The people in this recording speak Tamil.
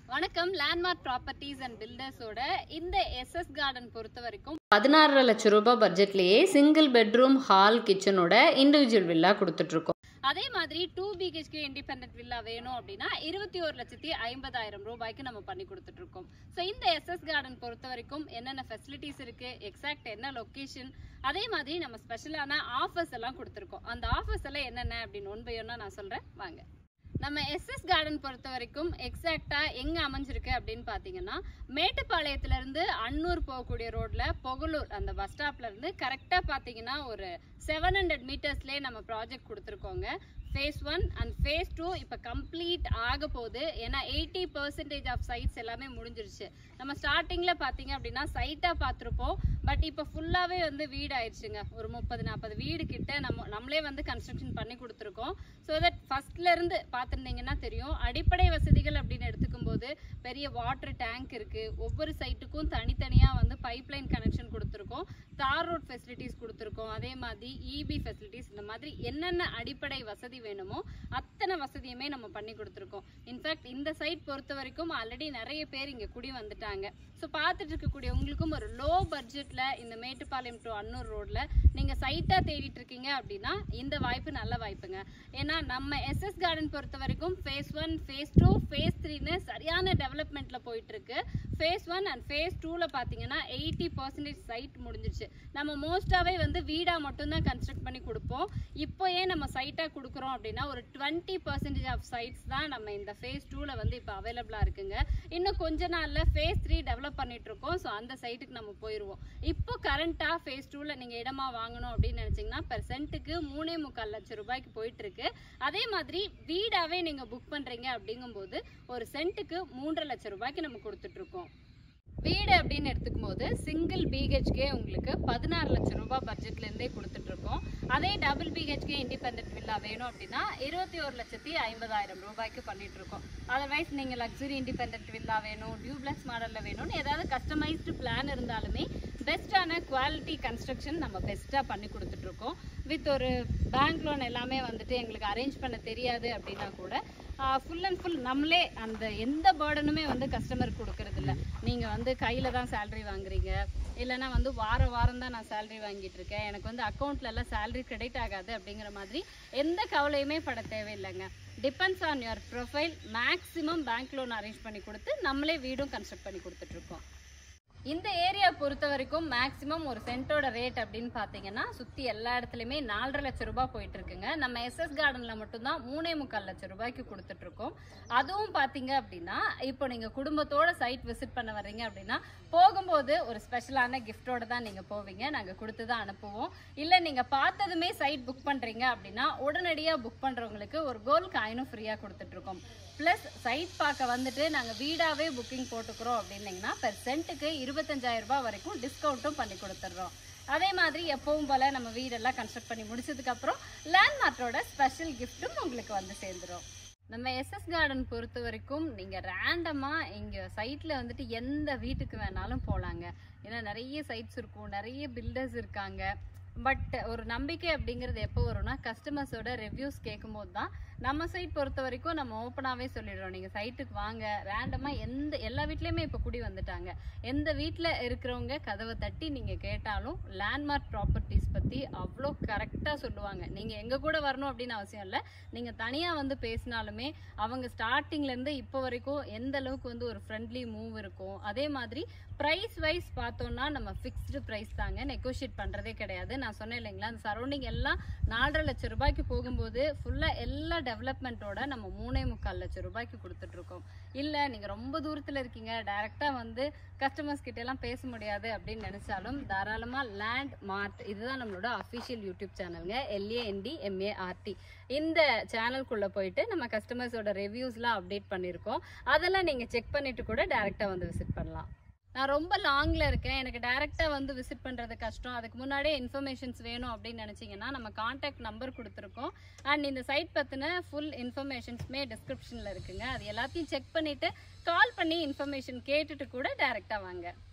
வணக்கம் லேண்ட்மார்க் ப்ராப்பர்ட்டிஸ் அண்ட் பில்டர்ஸோட இந்த எஸ்எஸ் கார்டன் பொறுத்த வரைக்கும் பதினாறரை லட்சம் ரூபாய் பட்ஜெட்லேயே சிங்கிள் பெட்ரூம் ஹால் கிச்சனோட இண்டிவிஜுவல் வில்லா கொடுத்துட்ருக்கோம் அதே மாதிரி டூ பிஹெச்கே இண்டிபெண்டன்ட் வில்லா வேணும் அப்படின்னா இருபத்தி ஒரு லட்சத்தி ஐம்பதாயிரம் ரூபாய்க்கு நம்ம பண்ணி கொடுத்துட்டு இருக்கோம் ஸோ இந்த எஸ்எஸ் கார்டன் பொறுத்த வரைக்கும் என்னென்ன ஃபெசிலிட்டிஸ் இருக்கு எக்ஸாக்ட் என்ன லொகேஷன் அதே மாதிரி நம்ம ஸ்பெஷலான ஆஃபர்ஸ் எல்லாம் கொடுத்துருக்கோம் அந்த ஆஃபர்ஸ் எல்லாம் என்னென்ன அப்படின்னு ஒன் பை ஒன்னா நான் சொல்றேன் வாங்க நம்ம எஸ்எஸ் கார்டன் பொறுத்த வரைக்கும் எக்ஸாக்டா எங்க அமைஞ்சிருக்கு அப்படின்னு பாத்தீங்கன்னா மேட்டுப்பாளையத்துல இருந்து அன்னூர் போகக்கூடிய ரோட்ல பொகலூர் அந்த பஸ் ஸ்டாப்ல இருந்து கரெக்டா பாத்தீங்கன்னா ஒரு செவன் ஹண்ட்ரட் மீட்டர்ஸ்லேயே நம்ம ப்ராஜெக்ட் கொடுத்துருக்கோங்க phase one and phase two இப்போ கம்ப்ளீட் ஆக போகுது ஏன்னா எயிட்டி பர்சன்டேஜ் ஆஃப் சைட்ஸ் எல்லாமே முடிஞ்சிருச்சு நம்ம ஸ்டார்டிங்கில் பார்த்தீங்க அப்படின்னா சைட்டாக பார்த்துருப்போம் பட் இப்போ ஃபுல்லாகவே வந்து வீடு ஆயிடுச்சுங்க ஒரு முப்பது நாற்பது வீடு கிட்ட நம்ம நம்மளே வந்து கன்ஸ்ட்ரக்ஷன் பண்ணி கொடுத்துருக்கோம் ஸோ தட் ஃபர்ஸ்ட்லேருந்து பார்த்துருந்தீங்கன்னா தெரியும் அடிப்படை வசதிகள் அப்படின்னு எடுத்துக்கும் போது பெரிய வாட்டர் டேங்க் இருக்குது ஒவ்வொரு சைட்டுக்கும் தனித்தனியாக வந்து பைப்லைன் கனெக்ஷன் கொடுத்துருக்கோம் தார் ரோட் ஃபெசிலிட்டிஸ் கொடுத்துருக்கோம் அதே மாதிரி இபி ஃபெசிலிட்டிஸ் இந்த மாதிரி என்னென்ன அடிப்படை வசதி வேணுமோ அத்தனை வசதியுமே நம்ம பண்ணி கொடுத்துருக்கோம் இன்ஃபேக்ட் இந்த சைட் பொறுத்த வரைக்கும் ஆல்ரெடி நிறைய பேர் இங்கே குடி வந்துட்டாங்க ஸோ பார்த்துட்டு இருக்கக்கூடிய உங்களுக்கும் ஒரு லோ பட்ஜெட்டில் இந்த மேட்டுப்பாளையம் டு அன்னூர் ரோட்ல நீங்கள் சைட்டாக தேடிட்டு இருக்கீங்க அப்படின்னா இந்த வாய்ப்பு நல்ல வாய்ப்புங்க ஏன்னா நம்ம எஸ்எஸ் கார்டன் பொறுத்த வரைக்கும் phase one phase two phase த்ரீன்னு சரியான டெவலப்மெண்ட்டில் போயிட்டு இருக்கு ஃபேஸ் ஒன் அண்ட் ஃபேஸ் டூவில் பார்த்தீங்கன்னா எயிட்டி பர்சன்டேஜ் சைட் முடிஞ்சிருச்சு நம்ம மோஸ்ட்டாகவே வந்து வீடாக மட்டும்தான் கன்ஸ்ட்ரக்ட் பண்ணி கொடுப்போம் இப்போ ஏன் நம்ம சைட்டாக கொடுக்குறோம் அப்படின்னா ஒரு டுவெண்ட்டி பர்சன்டேஜ் ஆஃப் சைட்ஸ் தான் நம்ம இந்த ஃபேஸ் டூவில் வந்து இப்போ அவைலபிளாக இருக்குங்க இன்னும் கொஞ்ச நாளில் ஃபேஸ் த்ரீ டெவலப் பண்ணிட்டு இருக்கோம் ஸோ அந்த சைட்டுக்கு நம்ம போயிடுவோம் இப்போ கரண்ட்டாக ஃபேஸ் டூவில் நீங்கள் இடமா வாங்கணும் அப்படின்னு நினச்சிங்கன்னா பெர் சென்ட்டுக்கு மூணே முக்கால் லட்சம் ரூபாய்க்கு போயிட்டு இருக்கு அதே மாதிரி வீடாகவே நீங்கள் புக் பண்ணுறீங்க அப்படிங்கும்போது ஒரு சென்ட்டுக்கு மூன்றரை லட்சம் ரூபாய்க்கு நம்ம கொடுத்துட்டு இருக்கோம் வீடு அப்படின்னு எடுத்துக்கும் போது சிங்கிள் பிஹெச்கே உங்களுக்கு பதினாறு லட்சம் ரூபாய் பட்ஜெட்ல இருந்தே கொடுத்துட்டு இருக்கோம் அதே டபுள் பிஹெச்கே இண்டிபெண்டன்ட் வில்லா வேணும் அப்படின்னா இருபத்தி ஒரு லட்சத்தி ஐம்பதாயிரம் ரூபாய்க்கு பண்ணிட்டு இருக்கோம் அதர்வைஸ் நீங்க லக்ஸுரி இண்டிபெண்டன்ட் வில்லா வேணும் டியூப்ளெக்ஸ் மாடல்ல வேணும்னு ஏதாவது கஸ்டமைஸ்டு பிளான் இருந்தாலுமே பெஸ்ட்டான குவாலிட்டி கன்ஸ்ட்ரக்ஷன் நம்ம பெஸ்ட்டாக பண்ணி கொடுத்துட்டு இருக்கோம் வித் ஒரு பேங்க் லோன் எல்லாமே வந்துட்டு எங்களுக்கு அரேஞ்ச் பண்ண தெரியாது அப்படின்னா கூட ஃபுல் அண்ட் ஃபுல் நம்மளே அந்த எந்த பேர்டனுமே வந்து கஸ்டமருக்கு கொடுக்கறது இல்ல நீங்கள் வந்து கையில் தான் சேலரி வாங்குறீங்க இல்லைன்னா வந்து வார வாரம் தான் நான் சேலரி வாங்கிட்டு இருக்கேன் எனக்கு வந்து அக்கௌண்ட்ல எல்லாம் சேலரி கிரெடிட் ஆகாது அப்படிங்கிற மாதிரி எந்த கவலையுமே பட தேவையில்லைங்க depends on your profile maximum bank loan arrange பண்ணி கொடுத்து நம்மளே வீடும் கன்ஸ்ட்ரக்ட் பண்ணி கொடுத்துட்ருக்கோம் இந்த ஏரியா பொறுத்த வரைக்கும் மேக்ஸிமம் ஒரு சென்ட்டோட ரேட் அப்படின்னு பார்த்தீங்கன்னா சுற்றி எல்லா இடத்துலையுமே நாலரை லட்சம் ரூபாய் போயிட்டு இருக்குங்க நம்ம எஸ்எஸ் கார்டனில் மட்டும்தான் மூணே முக்கால் லட்சம் ரூபாய்க்கு கொடுத்துட்டு இருக்கோம் அதுவும் பார்த்தீங்க அப்படின்னா இப்போ நீங்கள் குடும்பத்தோட சைட் விசிட் பண்ண வர்றீங்க அப்படின்னா போகும்போது ஒரு ஸ்பெஷலான கிஃப்டோட தான் நீங்கள் போவீங்க நாங்கள் கொடுத்து தான் அனுப்புவோம் இல்லை நீங்கள் பார்த்ததுமே சைட் புக் பண்ணுறீங்க அப்படின்னா உடனடியாக புக் பண்ணுறவங்களுக்கு ஒரு கோல் காயினும் ஃப்ரீயாக கொடுத்துட்ருக்கோம் ப்ளஸ் சைட் பார்க்க வந்துட்டு நாங்கள் வீடாகவே புக்கிங் போட்டுக்கிறோம் அப்படின்னீங்கன்னா பெர் சென்ட்டுக்கு இருபத்தஞ்சாயிரம் ரூபாய் வரைக்கும் டிஸ்கவுண்ட்டும் பண்ணி கொடுத்துட்றோம் அதே மாதிரி எப்பவும் போல நம்ம வீடெல்லாம் கன்ஸ்ட்ரக்ட் பண்ணி முடிச்சதுக்கு அப்புறம் லேண்ட்மார்க்கோட ஸ்பெஷல் கிஃப்ட்டும் உங்களுக்கு வந்து சேர்ந்துரும் நம்ம எஸ்எஸ் கார்டன் பொறுத்த வரைக்கும் நீங்கள் ரேண்டமாக இங்கே சைட்டில் வந்துட்டு எந்த வீட்டுக்கு வேணாலும் போகலாங்க ஏன்னா நிறைய சைட்ஸ் இருக்கும் நிறைய பில்டர்ஸ் இருக்காங்க பட் ஒரு நம்பிக்கை அப்படிங்கிறது எப்போ வரும்னா கஸ்டமர்ஸோட ரிவ்யூஸ் கேட்கும்போது தான் நம்ம சைட் பொறுத்த வரைக்கும் நம்ம ஓப்பனாகவே சொல்லிடுறோம் நீங்கள் சைட்டுக்கு வாங்க ரேண்டமாக எந்த எல்லா வீட்லேயுமே இப்போ குடி வந்துட்டாங்க எந்த வீட்டில் இருக்கிறவங்க கதவை தட்டி நீங்கள் கேட்டாலும் லேண்ட்மார்க் ப்ராப்பர்ட்டிஸ் பற்றி அவ்வளோ கரெக்டாக சொல்லுவாங்க நீங்கள் எங்கள் கூட வரணும் அப்படின்னு அவசியம் இல்லை நீங்கள் தனியாக வந்து பேசினாலுமே அவங்க ஸ்டார்டிங்லேருந்து இப்போ வரைக்கும் எந்த அளவுக்கு வந்து ஒரு ஃப்ரெண்ட்லி மூவ் இருக்கும் அதே மாதிரி ப்ரைஸ் வைஸ் பார்த்தோம்னா நம்ம ஃபிக்ஸ்டு ப்ரைஸ் தாங்க நெகோஷியேட் பண்ணுறதே கிடையாது நான் சொன்னேன் இல்லைங்களா அந்த சரௌண்டிங் எல்லாம் நாலரை லட்சம் ரூபாய்க்கு போகும்போது ஃபுல்லாக எல்லா டெவலப்மெண்ட்டோட நம்ம மூணே முக்கால் லட்சம் ரூபாய்க்கு கொடுத்துட்ருக்கோம் இல்லை நீங்கள் ரொம்ப தூரத்தில் இருக்கீங்க டைரெக்டாக வந்து கஸ்டமர்ஸ் கிட்ட எல்லாம் பேச முடியாது அப்படின்னு நினச்சாலும் தாராளமாக லேண்ட் மார்ட் இதுதான் நம்மளோட அஃபிஷியல் யூடியூப் சேனலுங்க எல்ஏஎன்டி எம்ஏஆர்டி இந்த சேனல்குள்ளே போயிட்டு நம்ம கஸ்டமர்ஸோட ரிவ்யூஸ்லாம் அப்டேட் பண்ணியிருக்கோம் அதெல்லாம் நீங்கள் செக் பண்ணிட்டு கூட டைரெக்டாக வந்து விசிட் பண்ணலாம் நான் ரொம்ப லாங்கில் இருக்கேன் எனக்கு டைரெக்டாக வந்து விசிட் பண்ணுறது கஷ்டம் அதுக்கு முன்னாடியே இன்ஃபர்மேஷன்ஸ் வேணும் அப்படின்னு நினச்சிங்கன்னா நம்ம காண்டாக்ட் நம்பர் கொடுத்துருக்கோம் அண்ட் இந்த சைட் பற்றின ஃபுல் இன்ஃபர்மேஷன்ஸுமே டிஸ்கிரிப்ஷனில் இருக்குங்க அது எல்லாத்தையும் செக் பண்ணிவிட்டு கால் பண்ணி இன்ஃபர்மேஷன் கேட்டுட்டு கூட டைரெக்டாக வாங்க